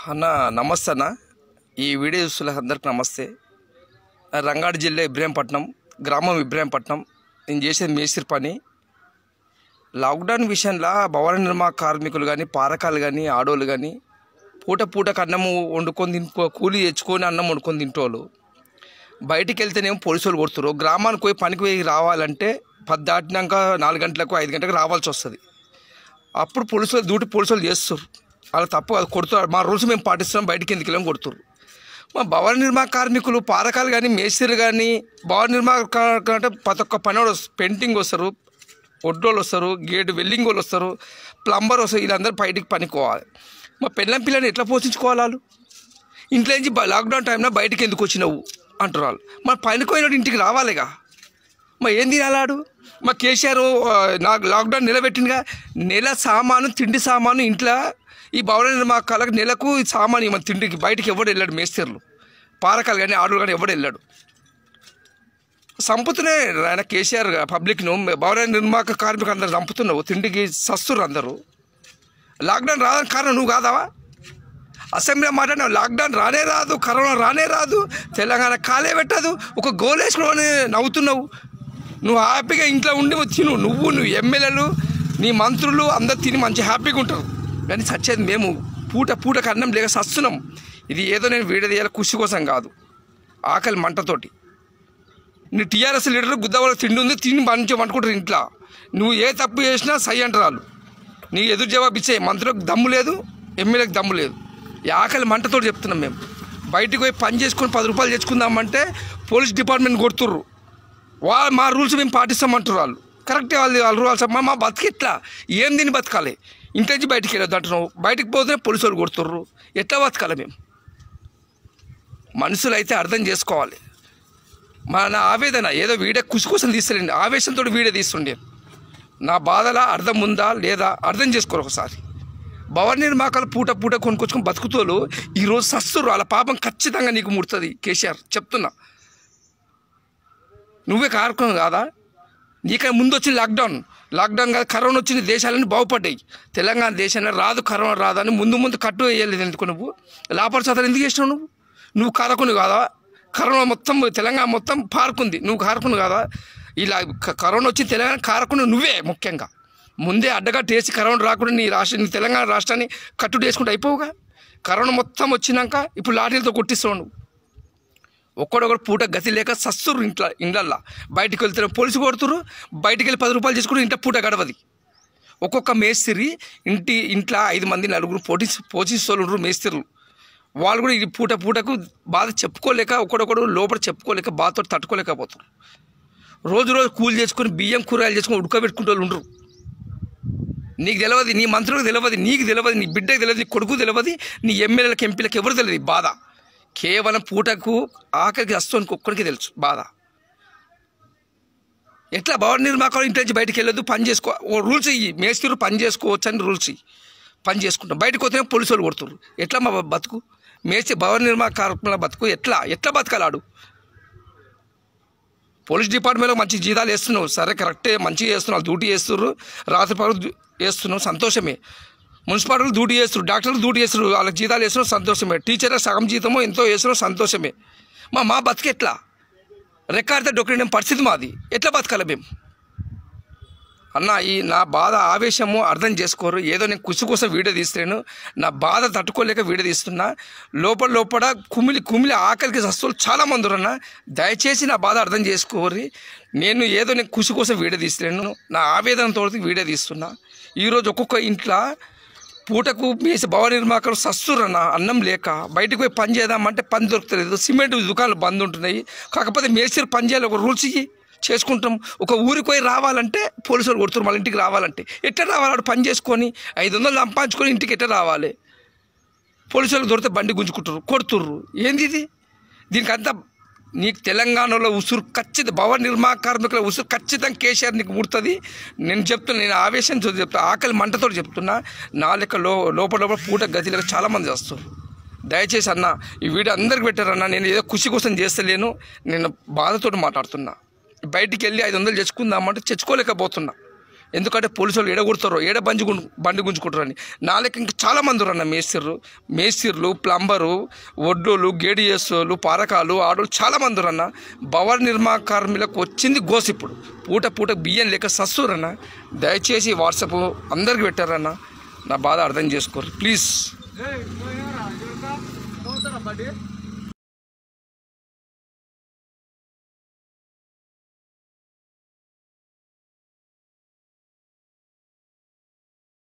అన్న నమస్తే అన్న ఈ వీడియో చూస్తున్న అందరికి నమస్తే నా రంగారెడ్డి జిల్లా ఇబ్రాహీంపట్నం గ్రామం ఇబ్రాహీంపట్నం నేను చేసేది మేస్త్రి పని లాక్డౌన్ విషయంలో భవన నిర్మాణ కార్మికులు కానీ పారకాలు కానీ ఆడోళ్ళు కానీ పూట పూటకు అన్నము వండుకొని తినుకో కూలి తెచ్చుకొని అన్నం వండుకొని తింటోళ్ళు బయటికి వెళ్తేనేమో పోలీసులు కొడుతురు గ్రామానికి పోయి పనికి పోయి రావాలంటే పది దాటినాక నాలుగు గంటలకు ఐదు గంటలకు రావాల్సి వస్తుంది అప్పుడు పోలీసులు డ్యూటీ పోలీసులు చేస్తారు అలా తప్పు అది కొడుతారు మా రూల్స్ మేము పాటిస్తున్నాం బయటికి ఎందుకు వెళ్ళాం కొడుతురు మా భవన నిర్మాణ కార్మికులు పారకాలు కానీ మేస్త్రీలు కానీ భవన నిర్మాణ కా- అంటే ప్రతి ఒక్క పని పెయింటింగ్ వస్తారు ఒడ్డోళ్ళు వస్తారు గేట్ వెల్డింగ్ వాళ్ళు వస్తారు ప్లంబర్ వస్తారు వీళ్ళందరూ బయటికి పనికోవాలి మా పెళ్ళం పిల్లని ఎట్లా పోషించుకోవాలి వాళ్ళు ఇంట్లో నుంచి బ- లాక్డౌన్ టైంలో బయటికి ఎందుకు వచ్చినావు అంటారు వాళ్ళు మా పనికి పోయినోడు ఇంటికి రావాలిగా మా ఏం తినాలాడు మా కేసీఆర్ ఆ, నాకు లాక్డౌన్ నిలబెట్టిందిగా నెల సామాను తిండి సామాను ఇంట్లో ఈ భవన నిర్మాణాలకు నెలకు ఈ సామాను మన తిండికి బయటికి ఎవడు వెళ్ళాడు మేస్త్రీలు పారకాలు కానీ ఆడులు కానీ ఎవడు వెళ్ళాడు సంపుతూనే ఆయన కేసీఆర్ పబ్లిక్ను భవన నిర్మాణ కార్మికులు అందరు చంపుతున్నావు తిండికి సస్తున్నారు అందరూ లాక్డౌన్ రాదని కారణం నువ్వు కాదావా అసెంబ్లీలో మాట్లాడినావు లాక్డౌన్ రానే రాదు కరోనా రానే రాదు తెలంగాణ కాలే పెట్టదు ఒక గోల్ వేసుకుని నవ్వుతున్నావు నువ్వు హ్యాపీగా ఇంట్లో ఉండి తిను నువ్వు నువ్వు ఎమ్మెల్యేలు నీ మంత్రులు అందరు తిని మంచి హ్యాపీగా ఉంటారు కానీ సచ్చేది మేము పూట పూటకు అన్నం లేక సస్తున్నాం ఇది ఏదో నేను వీడియో తీయాలి కృషి కోసం కాదు ఆకలి మంటతోటి నీ టీఆర్ఎస్ లీడర్ గుద్దవాళ్ళ తిండి ఉంది తిని మంచిగా వండుకుంటారు ఇంట్లో నువ్వు ఏ తప్పు చేసినా సై అంటారు వాళ్ళు నీ ఎదురు జవాబు ఇచ్చే మంత్రులకు దమ్ము లేదు ఎమ్మెల్యేకి దమ్ము లేదు ఈ ఆకలి మంటతో చెప్తున్నాం మేము బయటికి పోయి పని చేసుకొని పది రూపాయలు తెచ్చుకుందామంటే పోలీస్ డిపార్ట్మెంట్ కొడుతుర్రు వా మా రూల్స్ మేము పాటిస్తామంటారు వాళ్ళు కరెక్టే వాళ్ళు వాళ్ళ రూల్స్ మా మా బతికి ఎట్లా ఏం దీన్ని బతకాలి ఇంటి నుంచి బయటికి వెళ్ళొద్దు అంటున్నావు బయటికి పోతే పోలీసు వాళ్ళు కొడుతుర్రు ఎట్లా బతకాలి మేము మనుషులు అయితే అర్థం చేసుకోవాలి మన ఆవేదన ఏదో వీడియో కుసుకుసం తీస్తలేండి ఆవేశంతో వీడియో తీస్తుండే నా బాధల అర్థం ఉందా లేదా అర్థం చేసుకోరు ఒకసారి భవన నిర్మాకాలు పూట పూట కొనుక్కొచ్చుకొని బతుకుతోలు ఈరోజు సస్తురు వాళ్ళ పాపం ఖచ్చితంగా నీకు ముడుతుంది కేసీఆర్ చెప్తున్నా నువ్వే కారకం కాదా నీకై ముందు వచ్చిన లాక్డౌన్ లాక్డౌన్ కాదు కరోనా వచ్చిన దేశాలన్నీ బాగుపడ్డాయి తెలంగాణ దేశంలో రాదు కరోనా రాదని ముందు ముందు కట్టు వేయలేదు ఎందుకు నువ్వు లాపర్ చదువు ఎందుకు చేసినావు నువ్వు నువ్వు కారకుని కాదా కరోనా మొత్తం తెలంగాణ మొత్తం పారుకుంది నువ్వు కారకుని కాదా ఇలా క- కరోనా వచ్చి తెలంగాణ కారకుని నువ్వే ముఖ్యంగా ముందే అడ్డగట్టు వేసి కరోనా రాకుండా నీ రాష్ట్ర నీ తెలంగాణ రాష్ట్రాన్ని కట్టుడు వేసుకుంటూ అయిపోవుగా కరోనా మొత్తం వచ్చినాక ఇప్పుడు లాఠీలతో కొట్టిస్తావు నువ్వు ఒక్కడొకడు పూట గతి లేక సస్తురు ఇంట్లో ఇండ్లల్లో బయటికి వెళ్తే పోలీసు కొడుతురు బయటికి వెళ్ళి పది రూపాయలు చేసుకుని ఇంట్లో పూట గడవది ఒక్కొక్క మేస్త్రి ఇంటి ఇంట్లో ఐదు మంది నలుగురు పోటీ పోషిస్తోళ్ళు ఉండరు మేస్త్రులు వాళ్ళు కూడా ఈ పూట పూటకు బాధ చెప్పుకోలేక ఒకడొకడు లోపల చెప్పుకోలేక బాధతో తట్టుకోలేకపోతారు రోజు రోజు కూలి చేసుకొని బియ్యం కూరగాయలు చేసుకొని ఉడకబెట్టుకుంటూ వాళ్ళు ఉండరు నీకు తెలియదు నీ మంత్రులకు తెలియదు నీకు తెలియదు నీ బిడ్డకు తెలియదు నీ కొడుకు తెలియదు నీ ఎమ్మెల్యేలకు ఎంపీలకు ఎవరు తెలియదు ఈ బాధ కేవలం పూటకు ఆఖరికి వస్తుంది ఒక్కడికి తెలుసు బాధ ఎట్లా భవన నిర్మాణాలు ఇంటి నుంచి బయటికి వెళ్ళొద్దు పని చేసుకో ఓ రూల్స్ ఇయ్యి మేస్త్రి పని చేసుకోవచ్చు అని రూల్స్ ఇయ్యి పని చేసుకుంటాం బయటకు వస్తేనే పోలీసు వాళ్ళు కొడుతున్నారు ఎట్లా మా బతుకు మేస్త్రి భవన నిర్మాణ కార్యక్రమాల బతుకు ఎట్లా ఎట్లా బతకాలాడు పోలీస్ డిపార్ట్మెంట్లో మంచి జీతాలు వేస్తున్నావు సరే కరెక్టే మంచిగా చేస్తున్నావు డ్యూటీ చేస్తున్నారు రాత్రి పగలు డ్యూ- చేస్తున్నావు సంతోషమే మున్సిపాలిటీలు డ్యూటీ చేస్తారు డాక్టర్లు డ్యూటీ చేస్తారు వాళ్ళకి జీతాలు వేస్తున్నారు సంతోషమే టీచర్ సగం జీతమో ఎంతో వేస్తున్నారు సంతోషమే మా మా బతికి ఎట్లా రెక్కాడితే డొక్కడం పరిస్థితి మాది ఎట్లా బతకాలి మేము అన్న ఈ నా బాధ ఆవేశము అర్థం చేసుకోరు ఏదో నేను కుసి కోసం వీడియో తీస్తున్నాను నా బాధ తట్టుకోలేక వీడియో తీస్తున్నా లోపల లోపల కుమిలి కుమిలి ఆకలికి సస్తులు చాలా మంది ఉన్నా దయచేసి నా బాధ అర్థం చేసుకోరి నేను ఏదో నేను కుసి కోసం వీడియో తీస్తున్నాను నా ఆవేదనతో వీడియో తీస్తున్నా ఈరోజు ఒక్కొక్క ఇంట్లో పూటకు మేసి భవన నిర్మాణాలు సస్తురన్న అన్నం లేక బయటకు పోయి పని చేద్దామంటే పని దొరుకుతలేదు సిమెంట్ దుకాణాలు బంద్ ఉంటున్నాయి కాకపోతే మేస్త్రి పని చేయాలి ఒక రూల్స్ ఇయ్యి చేసుకుంటాం ఒక ఊరికి పోయి రావాలంటే పోలీసు వాళ్ళు కొడుతున్నారు మళ్ళీ ఇంటికి రావాలంటే ఎట్లా రావాలి వాడు పని చేసుకొని ఐదు వందలు సంపాదించుకొని ఇంటికి ఎట్లా రావాలి పోలీసు వాళ్ళు దొరికితే బండి గుంజుకుంటారు కొడుతుర్రు ఏంది ఇది దీనికి అంతా నీకు తెలంగాణలో ఉసురు ఖచ్చిత భవన నిర్మాణ కార్మికుల ఉసురు ఖచ్చితంగా కేసీఆర్ నీకు ముడుతుంది నేను చెప్తున్నా నేను ఆవేశంతో చెప్తున్నా ఆకలి మంటతో చెప్తున్నా నా లెక్క లో లోపల లోపల పూట గతిలో చాలామంది వస్తారు దయచేసి అన్న ఈ వీడియో అందరికి పెట్టారన్న నేను ఏదో ఖుషి కోసం చేస్తలేను నేను బాధతో మాట్లాడుతున్నా బయటికి వెళ్ళి ఐదు వందలు తెచ్చుకుందామంటే తెచ్చుకోలేకపోతున్నా ఎందుకంటే పోలీసు వాళ్ళు ఏడగొడతారో ఏడ బండి గుం బండి గుంజుకుంటారు అని నా లెక్క ఇంకా చాలా మంది ఉన్నారు అన్న మేస్తిర్లు మేస్తిర్లు ప్లంబరు ఒడ్డోలు గేడి చేస్తోళ్ళు పారకాలు ఆడోళ్ళు చాలా మంది ఉన్నారు అన్న భవన నిర్మాణ కార్మికులకు వచ్చింది గోస్ ఇప్పుడు పూట పూట బియ్యం లేక సస్తురన్న దయచేసి వాట్సాప్ అందరికి పెట్టారన్న నా బాధ అర్థం చేసుకోరు ప్లీజ్ ఏయ్, నువ్వు ఏమరా? ఇదంతా? పోతారా బండి?